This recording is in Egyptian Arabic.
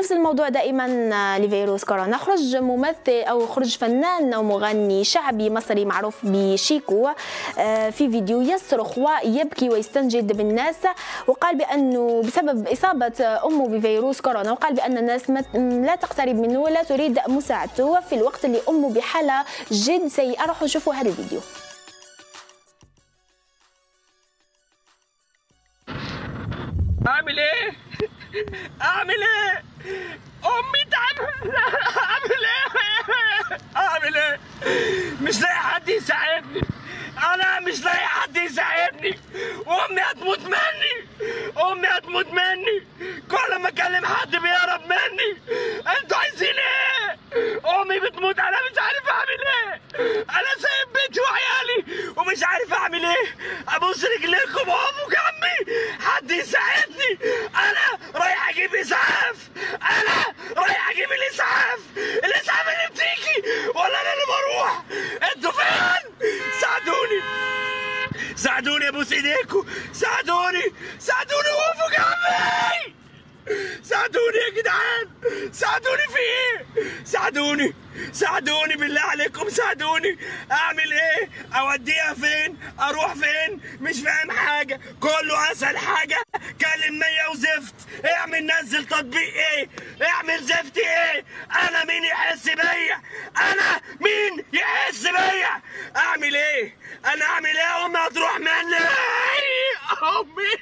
نفس الموضوع دائما لفيروس كورونا خرج ممثل او خرج فنان او مغني شعبي مصري معروف بشيكو آه، في فيديو يصرخ ويبكي ويستنجد بالناس وقال بانه بسبب اصابه امه بفيروس كورونا وقال بان الناس لا تقترب منه ولا تريد مساعدته في الوقت اللي امه بحاله جد سيئه روحوا شوفوا هذا الفيديو اعمل ايه اعمل ايه امي تعبت اعمل ايه اعمل ايه مش لاقي حد يساعدني انا مش لاقي حد يساعدني امي هتموت مني امي هتموت مني كل ما اكلم حد بيهرب مني انتوا عايزين ايه امي بتموت انا مش عارف اعمل ايه انا سايب بيتي وعيالي ومش عارف اعمل ايه ابوس رجليكم وقفوا جنبي حد يساعدني انا رايح اجيب اسعاف انا رايح اجيب الاسعاف الاسعاف اللي بتيجي ولا انا اللي بروح انتوا فين ساعدوني ساعدوني ابوس ايديكم ساعدوني ساعدوني وقفوا جنبي ساعدوني يا جدعان ساعدوني في ايه ساعدوني ساعدوني بالله عليكم ساعدوني اعمل ايه اوديها فين اروح فين مش فاهم حاجه كله اسهل حاجه كلم مية وزفت اعمل نزل تطبيق ايه اعمل زفت ايه انا مين يحس بيا انا مين يحس بيا اعمل ايه انا اعمل ايه امي هتروح مني امي